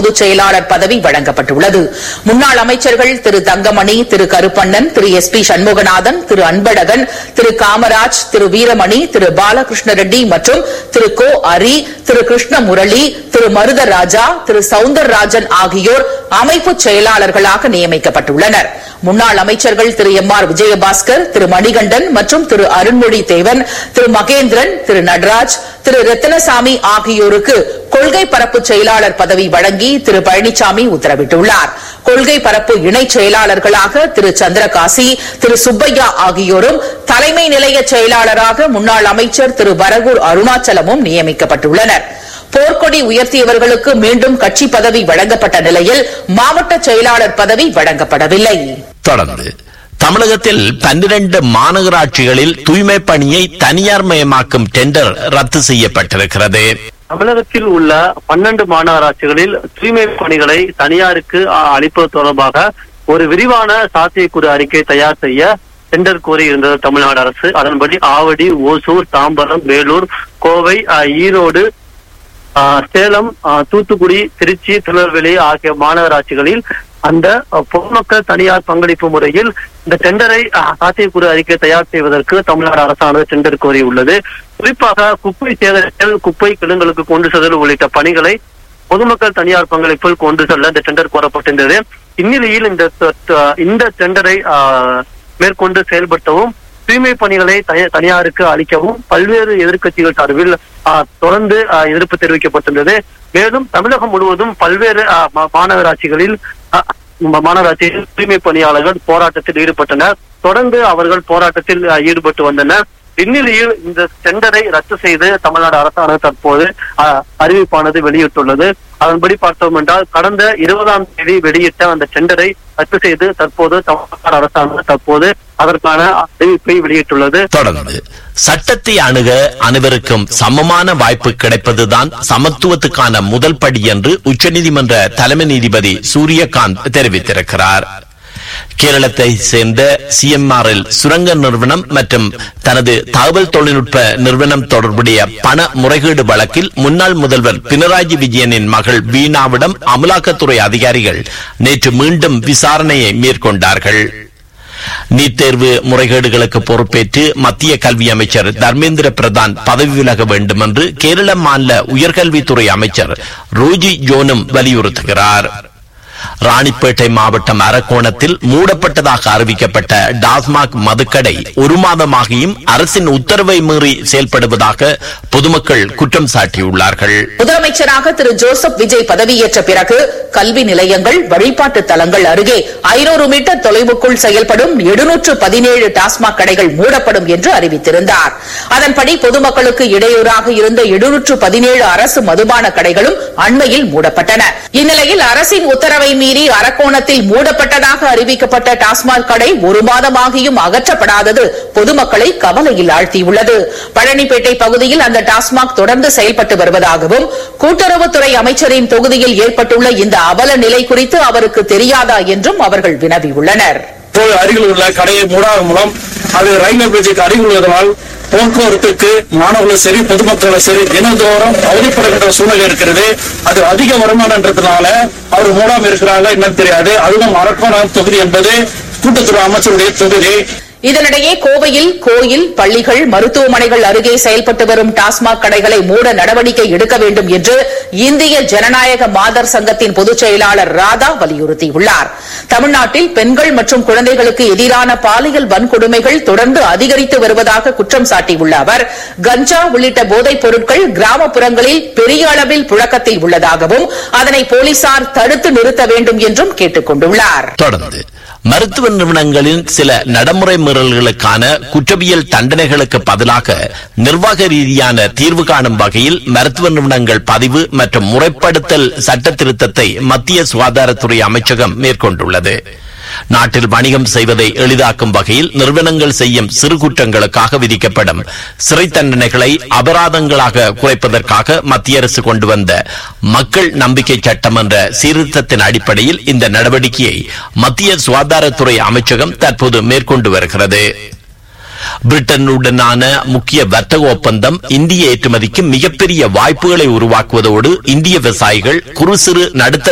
பொதுச் செயலாளர் பதவி வழங்கப்பட்டுள்ளது முன்னாள் அமைச்சர்கள் திரு தங்கமணி திரு கருப்பண்ணன் திரு எஸ் பி சண்முகநாதன் திரு அன்பழகன் திரு காமராஜ் திரு வீரமணி திரு பாலகிருஷ்ண ரெட்டி மற்றும் திரு கோ அரி திரு கிருஷ்ண முரளி திரு மருதராஜா திரு சவுந்தரராஜன் ஆகியோர் அமைப்பு செயலாளர்களாக நியமிக்கப்பட்டுள்ளனர் முன்னாள் அமைச்சர்கள் திரு எம் ஆர் விஜயபாஸ்கர் திரு மணிகண்டன் மற்றும் திரு அருண்மொழி தேவன் திரு மகேந்திரன் திரு நடராஜ் திரு ரத்தினசாமி ஆகியோருக்கு கொள்கை பரப்பு செயலாளர் பதவி வழங்கி திரு பழனிசாமி உத்தரவிட்டுள்ளார் கொள்கை பரப்பு இணைச் செயலாளர்களாக திரு சந்திரகாசி திரு சுப்பையா ஆகியோரும் தலைமை நிலைய செயலாளராக முன்னாள் அமைச்சர் திரு வரகூர் அருணாச்சலமும் நியமிக்கப்பட்டுள்ளனர் போர்க்கொடி உயர்த்தியவர்களுக்கு மீண்டும் கட்சி பதவி வழங்கப்பட்ட நிலையில் மாவட்ட செயலாளர் பதவி வழங்கப்படவில்லை தொடர்ந்து தமிழகத்தில் பன்னிரண்டு மாநகராட்சிகளில் தூய்மை பணியை தனியார் மயமாக்கும் டெண்டர் ரத்து செய்யப்பட்டிருக்கிறது தமிழகத்தில் உள்ள பன்னெண்டு மாநகராட்சிகளில் தூய்மை பணிகளை தனியாருக்கு அ, அளிப்பது தொடர்பாக ஒரு விரிவான சாத்தியக்கூறு அறிக்கை தயார் செய்ய டெண்டர் கோரியிருந்தது தமிழ்நாடு அரசு அதன்படி ஆவடி ஓசூர் தாம்பரம் வேலூர் கோவை அ, ஈரோடு ஆ, சேலம் ஆ, தூத்துக்குடி திருச்சி திருநெல்வேலி ஆகிய மாநகராட்சிகளில் அந்த அ, பொதுமக்கள் தனியார் பங்களிப்பு முறையில் இந்த டெண்டரை அ, சாத்தியக்கூறு அறிக்கை தயார் செய்வதற்கு தமிழ்நாடு அரசானது டெண்டர் கோரியுள்ளது குறிப்பாக குப்பை சேகரித்தல் குப்பை கிடங்களுக்கு கொண்டு செல்தல் உள்ளிட்ட பணிகளை பொதுமக்கள் தனியார் பங்களிப்பில் கொண்டு செல்ல இந்த டெண்டர் கோரப்பட்டிருந்தது இந்நிலையில் இந்த த- த- இந்த டெண்டரை ஆ, மேற்கொண்டு செயல்படுத்தவும் தூய்மை பணிகளை தனி- தனியாருக்கு அளிக்கவும் பல்வேறு எதிர்க்கட்சிகள் சார்பில் ஆ, தொடர்ந்து ஆ, எதிர்ப்பு தெரிவிக்கப்பட்டுள்ளது மேலும் தமிழகம் முழுவதும் பல்வேறு ஆ, மா- மாநகராட்சிகளில் ஆ, ம- மாநகராட்சியில் தூய்மை பணியாளர்கள் போராட்டத்தில் ஈடுபட்டனர் தொடர்ந்து அவர்கள் போராட்டத்தில் ஆ, ஈடுபட்டு வந்தனர் இந்நிலையில் இந்த டெண்டரை ரத்து செய்து தமிழ்நாடு அரசானது தற்போது ஆ, அறிவிப்பானது வெளியிட்டுள்ளது அதன்படி பார்த்தோம் என்றால் கடந்த இருபதாம் தேதி வெளியிட்ட அந்த டெண்டரை ரத்து செய்து தற்போது தமிழ்நாடு அரசானது தற்போது அதற்கான அறிவிப்பை வெளியிட்டுள்ளது தொடர்ந்து சட்டத்தை அணுக அனைவருக்கும் சமமான வாய்ப்பு கிடைப்பதுதான் சமத்துவத்துக்கான முதல் படி என்று உச்சநீதிமன்ற தலைமை நீதிபதி சூரியகாந்த் தெரிவித்திருக்கிறார் கேரளத்தை சேர்ந்த சிஎம்ஆர்எல் சுரங்க நிறுவனம் மற்றும் தனது தகவல் தொழில்நுட்ப நிறுவனம் தொடர்புடைய பண முறைகேடு வழக்கில் முன்னாள் முதல்வர் பினராயி விஜயனின் மகள் வீணாவிடம் அமலாக்கத்துறை அதிகாரிகள் நேற்று மீண்டும் விசாரணையை மேற்கொண்டார்கள் நீட் தேர்வு முறைகேடுகளுக்கு பொறுப்பேற்று மத்திய கல்வி அமைச்சர் தர்மேந்திர பிரதான் பதவி விலக வேண்டும் என்று கேரள மாநில உயர்கல்வித்துறை அமைச்சர் ரோஜி ஜோனும் வலியுறுத்துகிறார் ராணிப்பேட்டை மாவட்டம் அரக்கோணத்தில் மூடப்பட்டதாக அறிவிக்கப்பட்ட டாஸ்மாக் மதுக்கடை ஒரு மாதமாகியும் அரசின் உத்தரவை மீறி செயல்படுவதாக பொதுமக்கள் குற்றம் சாட்டியுள்ளார்கள் முதலமைச்சராக திரு ஜோசப் விஜய் பதவியேற்ற பிறகு கல்வி நிலையங்கள் வழிபாட்டு தலங்கள் அருகே ஐநூறு மீட்டர் தொலைவுக்குள் செயல்படும் எழுநூற்று பதினேழு டாஸ்மாக் கடைகள் மூடப்படும் என்று அறிவித்திருந்தார் அதன்படி பொதுமக்களுக்கு இடையூறாக இருந்த எழுநூற்று பதினேழு அரசு மதுபான கடைகளும் அண்மையில் மூடப்பட்டன இந்நிலையில் அரசின் உத்தரவை மீறி அரக்கோணத்தில் மூடப்பட்டதாக அறிவிக்கப்பட்ட டாஸ்மாக் கடை ஒரு மாதமாகியும் அகற்றப்படாதது பொதுமக்களை கவலையில் ஆழ்த்தியுள்ளது பழனிப்பேட்டை பகுதியில் அந்த டாஸ்மாக் தொடர்ந்து செயல்பட்டு வருவதாகவும் கூட்டுறவுத்துறை அமைச்சரின் தொகுதியில் ஏற்பட்டுள்ள இந்த அவல நிலை குறித்து அவருக்கு தெரியாதா என்றும் அவர்கள் வினவியுள்ளனர் இப்போது அருகில் உள்ள கடையை மூடாத மூலம் அது ரயில்வே பிரிட்ஜுக்கு அருகில் உள்ளதனால் போக்குவரத்துக்கு மாணவர்களும் சரி பொதுமக்களும் சரி தினந்தோறும் அவதிப்படுகின்ற சூழ்நிலை இருக்கிறது அது அதிக வருமானன்றதுனால அவர் மூடாம இருக்கிறாங்க என்னன்னு தெரியாது அதுவும் அரக்கோணம் தொகுதி என்பது கூட்டத்துறை அமைச்சருடைய தொகுதி இதனிடையே கோவையில் கோயில் பள்ளிகள் மருத்துவமனைகள் அருகே செயல்பட்டு வரும் டாஸ்மாக் கடைகளை மூட நடவடிக்கை எடுக்க வேண்டும் என்று இந்திய ஜனநாயக மாதர் சங்கத்தின் பொதுச் செயலாளர் ராதா வலியுறுத்தியுள்ளார் தமிழ்நாட்டில் பெண்கள் மற்றும் குழந்தைகளுக்கு எதிரான பாலியல் வன்கொடுமைகள் தொடர்ந்து அதிகரித்து வருவதாக குற்றம் சாட்டியுள்ள அவர் கஞ்சா உள்ளிட்ட போதைப் பொருட்கள் கிராமப்புறங்களில் பெரிய அளவில் புழக்கத்தில் உள்ளதாகவும் அதனை போலீசார் தடுத்து நிறுத்த வேண்டும் என்றும் கேட்டுக் கொண்டுள்ளார் தொடர்ந்து மருத்துவ நிறுவனங்களின் சில நடைமுறை மீறல்களுக்கான குற்றவியல் தண்டனைகளுக்கு பதிலாக நிர்வாக ரீதியான தீர்வு காணும் வகையில் மருத்துவ நிறுவனங்கள் பதிவு மற்றும் முறைப்படுத்தல் சட்ட திருத்தத்தை மத்திய சுகாதாரத்துறை அமைச்சகம் மேற்கொண்டுள்ளது நாட்டில் வணிகம் செய்வதை எளிதாக்கும் வகையில் நிறுவனங்கள் செய்யும் சிறு குற்றங்களுக்காக விதிக்கப்படும் சிறை தண்டனைகளை அபராதங்களாக குறைப்பதற்காக மத்திய அரசு கொண்டு வந்த மக்கள் நம்பிக்கை சட்டம் என்ற சீர்திருத்தத்தின் அடிப்படையில் இந்த நடவடிக்கையை மத்திய சுகாதாரத்துறை அமைச்சகம் தற்போது மேற்கொண்டு வருகிறது பிரிட்டனுடனான முக்கிய வர்த்தக ஒப்பந்தம் இந்திய ஏற்றுமதிக்கு மிகப்பெரிய வாய்ப்புகளை உருவாக்குவதோடு இந்திய விவசாயிகள் குறு சிறு நடுத்தர